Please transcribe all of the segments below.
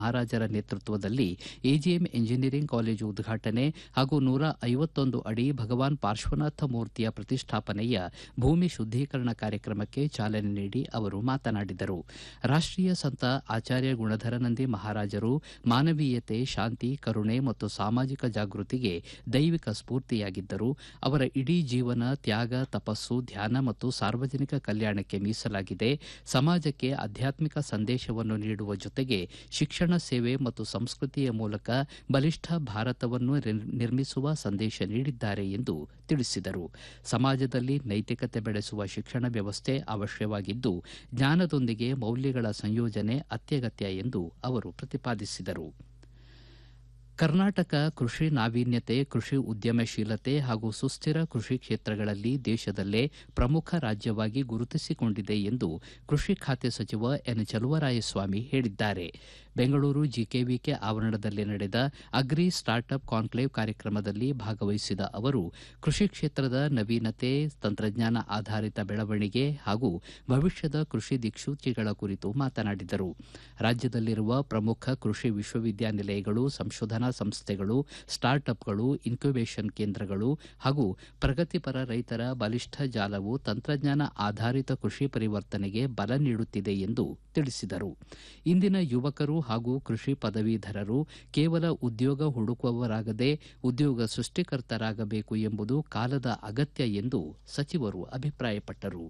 ಮಹಾರಾಜರ ನೇತೃತ್ವದಲ್ಲಿ AGM engineering college ಉದ್ಘಾಟನೆ ಹಾಗೂ ನೂರ ಐವತ್ತೊಂದು ಅಡಿ ಭಗವಾನ್ ಪಾರ್ಶ್ವನಾಥ ಮೂರ್ತಿಯ ಪ್ರತಿಷ್ಠಾಪನೆಯ ಭೂಮಿ ಶುದ್ದೀಕರಣ ಕಾರ್ಯಕ್ರಮಕ್ಕೆ ಚಾಲನೆ ನೀಡಿ ಅವರು ಮಾತನಾಡಿದರು ರಾಷ್ಟೀಯ ಸಂತ ಆಚಾರ್ಯ ಗುಣಧರನಂದಿ ಮಹಾರಾಜರು ಮಾನವೀಯತೆ ಶಾಂತಿ ಕರುಣೆ ಮತ್ತು ಸಾಮಾಜಿಕ ಜಾಗೃತಿಗೆ ದೈವಿಕ ಸ್ಫೂರ್ತಿಯಾಗಿದ್ದರು ಅವರ ಇಡೀ ಜೀವನ ತ್ಯಾಗ ತಪಸ್ಸು ಧ್ಯಾನ ಮತ್ತು ಸಾರ್ವಜನಿಕ ಕಲ್ಯಾಣಕ್ಕೆ ಮೀಸಲಾಗಿದೆ ಸಮಾಜಕ್ಕೆ ಆಧ್ಯಾತ್ಮಿಕ ಸಂದೇಶವನ್ನು ನೀಡುವ ಜೊತೆಗೆ ಶಿಕ್ಷಣ ಸೇವೆ ಮತ್ತು ಸಂಸ್ಕೃತಿಯ ಮೂಲಕ ಬಲಿಷ್ಠ ಭಾರತವನ್ನು ನಿರ್ಮಿಸುವ ಸಂದೇಶ ನೀಡಿದ್ದಾರೆ ಎಂದು ತಿಳಿಸಿದರು ಸಮಾಜದಲ್ಲಿ ನೈತಿಕತೆ ಬೆಳೆಸುವ ಶಿಕ್ಷಣ ವ್ಯವಸ್ಥೆ ಅವಶ್ಯವಾಗಿದ್ದು ಜ್ಞಾನದೊಂದಿಗೆ ಮೌಲ್ಯಗಳ ಸಂಯೋಜನೆ ಅತ್ಯಗತ್ಯ ಎಂದು ಅವರು ಪ್ರತಿಪಾದಿಸಿದರು ಕರ್ನಾಟಕ ಕೃಷಿ ನಾವೀನ್ಯತೆ ಕೃಷಿ ಉದ್ಯಮಶೀಲತೆ ಹಾಗೂ ಸುಸ್ಥಿರ ಕೃಷಿ ಕ್ಷೇತ್ರಗಳಲ್ಲಿ ದೇಶದಲ್ಲೇ ಪ್ರಮುಖ ರಾಜ್ಯವಾಗಿ ಗುರುತಿಸಿಕೊಂಡಿದೆ ಎಂದು ಕೃಷಿ ಖಾತೆ ಸಚಿವ ಎನ್ ಚಲುವರಾಯಸ್ವಾಮಿ ಹೇಳಿದ್ದಾರೆ ಬೆಂಗಳೂರು ಜಿಕೆವಿಕೆ ಆವರಣದಲ್ಲಿ ನಡೆದ ಅಗ್ರಿ ಸ್ಟಾರ್ಟ್ಅಪ್ ಕಾನ್ಕ್ಲೇವ್ ಕಾರ್ಯಕ್ರಮದಲ್ಲಿ ಭಾಗವಹಿಸಿದ ಅವರು ಕೃಷಿ ಕ್ಷೇತ್ರದ ನವೀನತೆ ತಂತ್ರಜ್ಞಾನ ಆಧಾರಿತ ಬೆಳವಣಿಗೆ ಹಾಗೂ ಭವಿಷ್ಯದ ಕೃಷಿ ದಿಕ್ಸೂಚಿಗಳ ಕುರಿತು ಮಾತನಾಡಿದರು ರಾಜ್ಯದಲ್ಲಿರುವ ಪ್ರಮುಖ ಕೃಷಿ ವಿಶ್ವವಿದ್ಯಾನಿಲಯಗಳು ಸಂಶೋಧನಾ ಸಂಸ್ಥೆಗಳು ಸ್ಟಾರ್ಟ್ಅಪ್ಗಳು ಇನ್ಕ್ಯುಬೇಷನ್ ಕೇಂದ್ರಗಳು ಹಾಗೂ ಪ್ರಗತಿಪರ ರೈತರ ಬಲಿಷ್ಠ ಜಾಲವು ತಂತ್ರಜ್ಞಾನ ಆಧಾರಿತ ಕೃಷಿ ಪರಿವರ್ತನೆಗೆ ಬಲ ನೀಡುತ್ತಿದೆ ಎಂದು ತಿಳಿಸಿದರು ಇಂದಿನ ಯುವಕರು ಹಾಗೂ ಕೃಷಿ ಪದವೀಧರರು ಕೇವಲ ಉದ್ಯೋಗ ಹುಡುಕುವವರಾಗದೆ ಉದ್ಯೋಗ ಸೃಷ್ಟಿಕರ್ತರಾಗಬೇಕು ಎಂಬುದು ಕಾಲದ ಅಗತ್ಯ ಎಂದು ಸಚಿವರು ಅಭಿಪ್ರಾಯಪಟ್ಟರು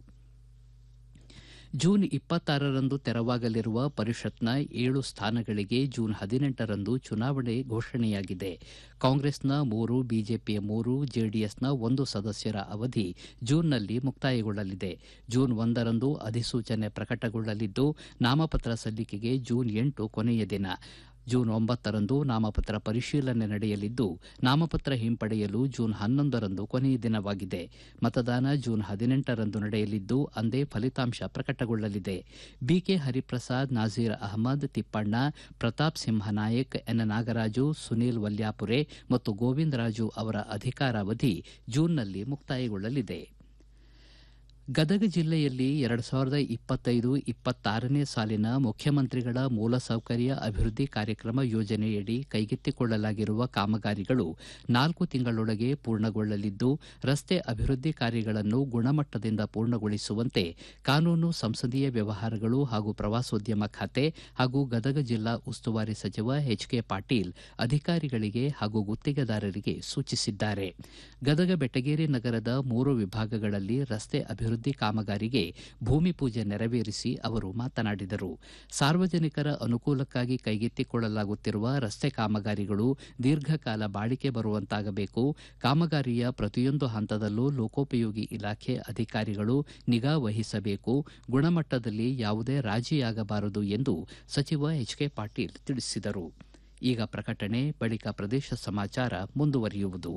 ಜೂನ್ ಇಪ್ಪತ್ತಾರರಂದು ತೆರವಾಗಲಿರುವ ಪರಿಷತ್ನ ಏಳು ಸ್ಥಾನಗಳಿಗೆ ಜೂನ್ ಹದಿನೆಂಟರಂದು ಚುನಾವಣೆ ಘೋಷಣೆಯಾಗಿದೆ ಕಾಂಗ್ರೆಸ್ನ ಮೂರು ಬಿಜೆಪಿಯ ಮೂರು ಜೆಡಿಎಸ್ನ ಒಂದು ಸದಸ್ಯರ ಅವಧಿ ಜೂನ್ನಲ್ಲಿ ಮುಕ್ತಾಯಗೊಳ್ಳಲಿದೆ ಜೂನ್ ಒಂದರಂದು ಅಧಿಸೂಚನೆ ಪ್ರಕಟಗೊಳ್ಳಲಿದ್ದು ನಾಮಪತ್ರ ಸಲ್ಲಿಕೆಗೆ ಜೂನ್ ಎಂಟು ಕೊನೆಯ ದಿನ ಜೂನ್ ಒಂಬತ್ತರಂದು ನಾಮಪತ್ರ ಪರಿಶೀಲನೆ ನಡೆಯಲಿದ್ದು ನಾಮಪತ್ರ ಹಿಂಪಡೆಯಲು ಜೂನ್ ಹನ್ನೊಂದರಂದು ಕೊನೆಯ ದಿನವಾಗಿದೆ ಮತದಾನ ಜೂನ್ ಹದಿನೆಂಟರಂದು ನಡೆಯಲಿದ್ದು ಅಂದೇ ಫಲಿತಾಂಶ ಪ್ರಕಟಗೊಳ್ಳಲಿದೆ ಬಿಕೆ ಹರಿಪ್ರಸಾದ್ ನಾಜೀರ್ ಅಹಮದ್ ತಿಪ್ಪಣ್ಣ ಪ್ರತಾಪ್ ಸಿಂಹ ನಾಯಕ್ ಎನ್ ನಾಗರಾಜು ಸುನೀಲ್ ವಲ್ಯಾಪುರೆ ಮತ್ತು ಗೋವಿಂದರಾಜು ಅವರ ಅಧಿಕಾರಾವಧಿ ಜೂನ್ನಲ್ಲಿ ಮುಕ್ತಾಯಗೊಳ್ಳಲಿದೆ ಗದಗ ಜಿಲ್ಲೆಯಲ್ಲಿ ಎರಡು ಸಾವಿರದ ಇಪ್ಪತ್ತೈದು ಇಪ್ಪತ್ತಾರನೇ ಸಾಲಿನ ಮುಖ್ಯಮಂತ್ರಿಗಳ ಮೂಲಸೌಕರ್ಯ ಅಭಿವೃದ್ಧಿ ಕಾರ್ಯಕ್ರಮ ಯೋಜನೆಯಡಿ ಕೈಗೆತ್ತಿಕೊಳ್ಳಲಾಗಿರುವ ಕಾಮಗಾರಿಗಳು ನಾಲ್ಕು ತಿಂಗಳೊಳಗೆ ಪೂರ್ಣಗೊಳ್ಳಲಿದ್ದು ರಸ್ತೆ ಅಭಿವೃದ್ಧಿ ಕಾರ್ಯಗಳನ್ನು ಗುಣಮಟ್ಟದಿಂದ ಪೂರ್ಣಗೊಳಿಸುವಂತೆ ಕಾನೂನು ಸಂಸದೀಯ ವ್ಯವಹಾರಗಳು ಹಾಗೂ ಪ್ರವಾಸೋದ್ಯಮ ಖಾತೆ ಹಾಗೂ ಗದಗ ಜಿಲ್ಲಾ ಉಸ್ತುವಾರಿ ಸಚಿವ ಎಚ್ ಕೆ ಪಾಟೀಲ್ ಅಧಿಕಾರಿಗಳಿಗೆ ಹಾಗೂ ಗುತ್ತಿಗೆದಾರರಿಗೆ ಸೂಚಿಸಿದ್ದಾರೆ ಗದಗ ಬೆಟಗೇರಿ ನಗರದ ಮೂರು ವಿಭಾಗಗಳಲ್ಲಿ ರಸ್ತೆ ಅಭಿವೃದ್ಧಿ ಕಾಮಗಾರಿಗೆ ಭೂಮಿ ಪೂಜೆ ನೆರವೇರಿಸಿ ಅವರು ಮಾತನಾಡಿದರು ಸಾರ್ವಜನಿಕರ ಅನುಕೂಲಕ್ಕಾಗಿ ಕೈಗೆತ್ತಿಕೊಳ್ಳಲಾಗುತ್ತಿರುವ ರಸ್ತೆ ಕಾಮಗಾರಿಗಳು ದೀರ್ಘಕಾಲ ಬಾಳಿಕೆ ಬರುವಂತಾಗಬೇಕು ಕಾಮಗಾರಿಯ ಪ್ರತಿಯೊಂದು ಹಂತದಲ್ಲೂ ಲೋಕೋಪಯೋಗಿ ಇಲಾಖೆ ಅಧಿಕಾರಿಗಳು ನಿಗಾ ವಹಿಸಬೇಕು ಗುಣಮಟ್ಟದಲ್ಲಿ ಯಾವುದೇ ರಾಜಿಯಾಗಬಾರದು ಎಂದು ಸಚಿವ ಎಚ್ ಕೆ ಪಾಟೀಲ್ ತಿಳಿಸಿದರು ಈಗ ಪ್ರಕಟಣೆ ಬಳಿಕ ಪ್ರದೇಶ ಸಮಾಚಾರ ಮುಂದುವರಿಯುವುದು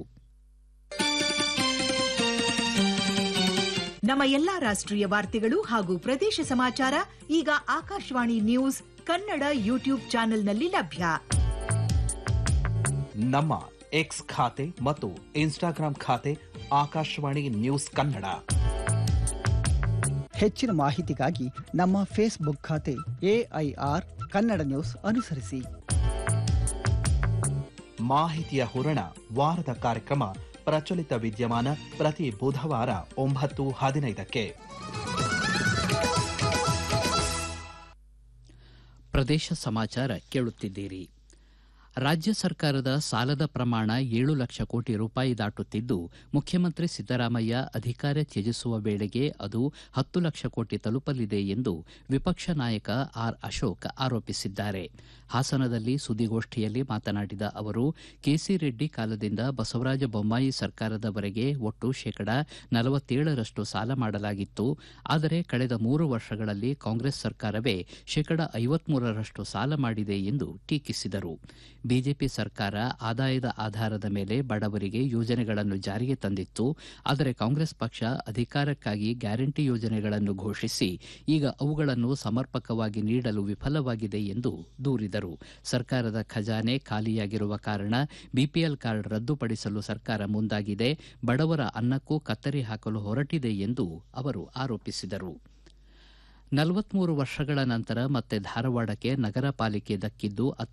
ನಮ್ಮ ಎಲ್ಲಾ ರಾಷ್ಟ್ರೀಯ ವಾರ್ತೆಗಳು ಹಾಗೂ ಪ್ರದೇಶ ಸಮಾಚಾರ ಈಗ ಆಕಾಶವಾಣಿ ನ್ಯೂಸ್ ಕನ್ನಡ ಯೂಟ್ಯೂಬ್ ಚಾನೆಲ್ನಲ್ಲಿ ಲಭ್ಯ ನಮ್ಮ ಎಕ್ಸ್ ಖಾತೆ ಮತ್ತು ಇನ್ಸ್ಟಾಗ್ರಾಂ ಖಾತೆ ಆಕಾಶವಾಣಿ ನ್ಯೂಸ್ ಕನ್ನಡ ಹೆಚ್ಚಿನ ಮಾಹಿತಿಗಾಗಿ ನಮ್ಮ ಫೇಸ್ಬುಕ್ ಖಾತೆ ಎಐಆರ್ ಕನ್ನಡ ನ್ಯೂಸ್ ಅನುಸರಿಸಿ ಮಾಹಿತಿಯ ಹೂರಣ ವಾರದ ಕಾರ್ಯಕ್ರಮ ಪ್ರಚಲಿತ ವಿದ್ಯಮಾನ ಪ್ರತಿ ಬುಧವಾರ ಒಂಬತ್ತು ಹದಿನೈದಕ್ಕೆ ಪ್ರದೇಶ ಸಮಾಚಾರ ಕೇಳುತ್ತಿದ್ದೀರಿ ರಾಜ್ಯ ಸರ್ಕಾರದ ಸಾಲದ ಪ್ರಮಾಣ ಏಳು ಲಕ್ಷ ಕೋಟಿ ರೂಪಾಯಿ ದಾಟುತ್ತಿದ್ದು ಮುಖ್ಯಮಂತ್ರಿ ಸಿದ್ದರಾಮಯ್ಯ ಅಧಿಕಾರ ತ್ಯಜಿಸುವ ವೇಳೆಗೆ ಅದು ಹತ್ತು ಲಕ್ಷ ಕೋಟಿ ತಲುಪಲಿದೆ ಎಂದು ವಿಪಕ್ಷ ನಾಯಕ ಆರ್ ಅಶೋಕ್ ಆರೋಪಿಸಿದ್ದಾರೆ ಹಾಸನದಲ್ಲಿ ಸುದ್ದಿಗೋಷ್ಠಿಯಲ್ಲಿ ಮಾತನಾಡಿದ ಅವರು ಕೆಸಿ ರೆಡ್ಡಿ ಕಾಲದಿಂದ ಬಸವರಾಜ ಬೊಮ್ಮಾಯಿ ಸರ್ಕಾರದವರೆಗೆ ಒಟ್ಟು ಶೇಕಡಾ ನಲವತ್ತೇಳರಷ್ಟು ಸಾಲ ಮಾಡಲಾಗಿತ್ತು ಆದರೆ ಕಳೆದ ಮೂರು ವರ್ಷಗಳಲ್ಲಿ ಕಾಂಗ್ರೆಸ್ ಸರ್ಕಾರವೇ ಶೇಕಡಾ ಐವತ್ಮೂರರಷ್ಟು ಸಾಲ ಮಾಡಿದೆ ಎಂದು ಟೀಕಿಸಿದರು ಬಿಜೆಪಿ ಸರ್ಕಾರ ಆದಾಯದ ಆಧಾರದ ಮೇಲೆ ಬಡವರಿಗೆ ಯೋಜನೆಗಳನ್ನು ಜಾರಿಗೆ ತಂದಿತ್ತು ಆದರೆ ಕಾಂಗ್ರೆಸ್ ಪಕ್ಷ ಅಧಿಕಾರಕ್ಕಾಗಿ ಗ್ಯಾರಂಟಿ ಯೋಜನೆಗಳನ್ನು ಘೋಷಿಸಿ ಈಗ ಅವುಗಳನ್ನು ಸಮರ್ಪಕವಾಗಿ ನೀಡಲು ವಿಫಲವಾಗಿದೆ ಎಂದು ದೂರಿದರು ಸರ್ಕಾರದ ಖಜಾನೆ ಖಾಲಿಯಾಗಿರುವ ಕಾರಣ ಬಿಪಿಎಲ್ ಕಾರ್ಡ್ ರದ್ದುಪಡಿಸಲು ಸರ್ಕಾರ ಮುಂದಾಗಿದೆ ಬಡವರ ಅನ್ನಕ್ಕೂ ಕತ್ತರಿ ಹಾಕಲು ಹೊರಟಿದೆ ಎಂದು ಅವರು ಆರೋಪಿಸಿದರು ನಲವತ್ಮೂರು ವರ್ಷಗಳ ನಂತರ ಮತ್ತೆ ಧಾರವಾಡಕ್ಕೆ ನಗರ ಪಾಲಿಕೆ ದಕ್ಕಿದ್ದು